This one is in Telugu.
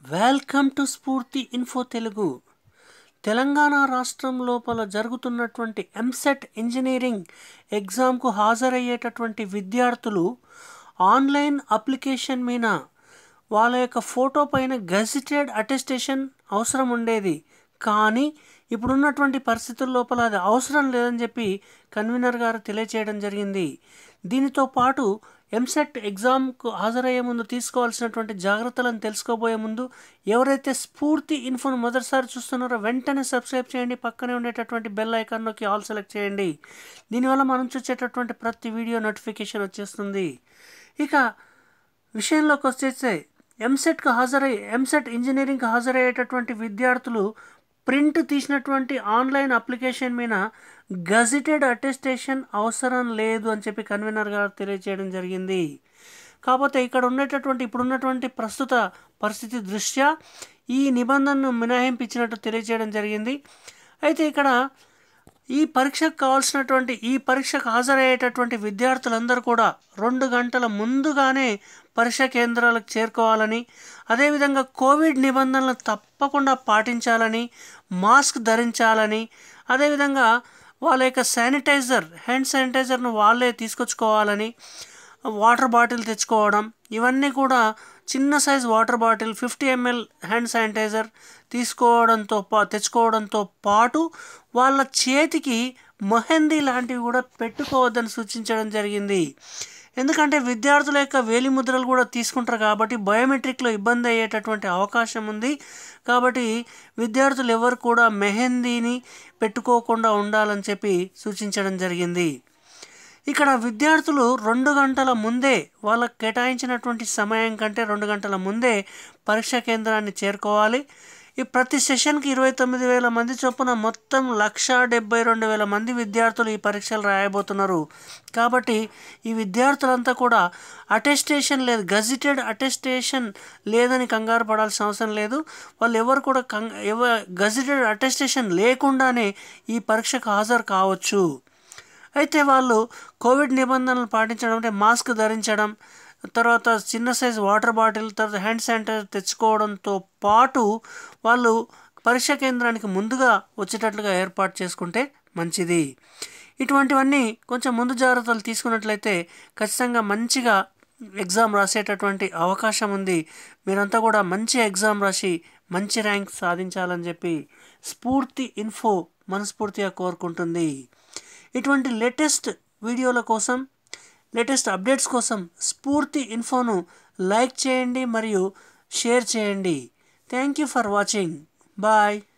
welcome to Sphoorthi info Telugu Telangana రాష్ట్రం లోపల జరుగుతున్నటువంటి ఎంసెట్ ఇంజనీరింగ్ ఎగ్జామ్కు హాజరయ్యేటటువంటి విద్యార్థులు ఆన్లైన్ అప్లికేషన్ మీద వాళ్ళ యొక్క ఫోటో పైన గజిటెడ్ అటెస్టేషన్ అవసరం ఉండేది కానీ ఇప్పుడున్నటువంటి పరిస్థితుల లోపల అది అవసరం లేదని చెప్పి కన్వీనర్ గారు తెలియచేయడం జరిగింది దీనితో పాటు ఎంసెట్ ఎగ్జామ్కు హాజరయ్యే ముందు తీసుకోవాల్సినటువంటి జాగ్రత్తలను తెలుసుకోబోయే ముందు ఎవరైతే స్ఫూర్తి ఇన్ఫోను మొదటిసారి చూస్తున్నారో వెంటనే సబ్స్క్రైబ్ చేయండి పక్కనే ఉండేటటువంటి బెల్ ఐకాన్ నొక్కి ఆల్ సెలెక్ట్ చేయండి దీనివల్ల మనం చూసేటటువంటి ప్రతి వీడియో నోటిఫికేషన్ వచ్చేస్తుంది ఇక విషయంలోకి వచ్చేస్తే ఎంసెట్కి హాజరై ఎంసెట్ ఇంజనీరింగ్కి హాజరయ్యేటటువంటి విద్యార్థులు ప్రింట్ తీసినటువంటి ఆన్లైన్ అప్లికేషన్ మీద గజిటెడ్ అటెస్టేషన్ అవసరం లేదు అని చెప్పి కన్వీనర్ గారు తెలియజేయడం జరిగింది కాకపోతే ఇక్కడ ఉండేటటువంటి ఇప్పుడున్నటువంటి ప్రస్తుత పరిస్థితి దృష్ట్యా ఈ నిబంధనను మినహాయింపించినట్టు తెలియజేయడం జరిగింది అయితే ఇక్కడ ఈ పరీక్షకు కావాల్సినటువంటి ఈ పరీక్షకు హాజరయ్యేటటువంటి విద్యార్థులందరూ కూడా రెండు గంటల ముందుగానే పరీక్ష కేంద్రాలకు చేరుకోవాలని అదేవిధంగా కోవిడ్ నిబంధనలు తప్పకుండా పాటించాలని మాస్క్ ధరించాలని అదేవిధంగా వాళ్ళ యొక్క శానిటైజర్ హ్యాండ్ శానిటైజర్ను వాళ్ళే తీసుకొచ్చుకోవాలని వాటర్ బాటిల్ తెచ్చుకోవడం ఇవన్నీ కూడా చిన్న size water bottle fifty ML hand sanitiser తీసుకోవడంతో పా తెచ్చుకోవడంతో పాటు వాళ్ళ చేతికి మొహందీ లాంటివి కూడా పెట్టుకోవద్దని సూచించడం జరిగింది ఎందుకంటే విద్యార్థుల యొక్క వేలి ముద్రలు కూడా తీసుకుంటారు కాబట్టి బయోమెట్రిక్లో ఇబ్బంది అయ్యేటటువంటి అవకాశం ఉంది కాబట్టి విద్యార్థులు ఎవరు కూడా మెహందీని పెట్టుకోకుండా ఉండాలని చెప్పి సూచించడం జరిగింది ఇక్కడ విద్యార్థులు రెండు గంటల ముందే వాళ్ళకు కేటాయించినటువంటి సమయం కంటే రెండు గంటల ముందే పరీక్షా కేంద్రాన్ని చేరుకోవాలి ఈ ప్రతి సెషన్కి ఇరవై తొమ్మిది వేల మంది చొప్పున మొత్తం లక్ష డెబ్బై రెండు వేల మంది విద్యార్థులు ఈ పరీక్షలు రాయబోతున్నారు కాబట్టి ఈ విద్యార్థులంతా కూడా అటెస్టేషన్ లేదు గజిటెడ్ అటెస్టేషన్ లేదని కంగారు పడాల్సిన అవసరం లేదు వాళ్ళు ఎవరు కూడా కంగ ఎవ గజిటెడ్ అటెస్టేషన్ లేకుండానే ఈ పరీక్షకు హాజరు కావచ్చు అయితే వాళ్ళు కోవిడ్ నిబంధనలు పాటించడం అంటే మాస్క్ ధరించడం తర్వాత చిన్న సైజ్ వాటర్ బాటిల్ తర్వాత హ్యాండ్ శానిటైజర్ తెచ్చుకోవడంతో పాటు వాళ్ళు పరీక్ష కేంద్రానికి ముందుగా వచ్చేటట్లుగా ఏర్పాటు చేసుకుంటే మంచిది ఇటువంటివన్నీ కొంచెం ముందు జాగ్రత్తలు తీసుకున్నట్లయితే ఖచ్చితంగా మంచిగా ఎగ్జామ్ రాసేటటువంటి అవకాశం ఉంది మీరంతా కూడా మంచి ఎగ్జామ్ రాసి మంచి ర్యాంక్ సాధించాలని చెప్పి స్ఫూర్తి ఇన్ఫో మనస్ఫూర్తిగా కోరుకుంటుంది ఇటువంటి లేటెస్ట్ వీడియోల కోసం లేటెస్ట్ అప్డేట్స్ కోసం స్ఫూర్తి ఇన్ఫోను లైక్ చేయండి మరియు షేర్ చేయండి thank you for watching bye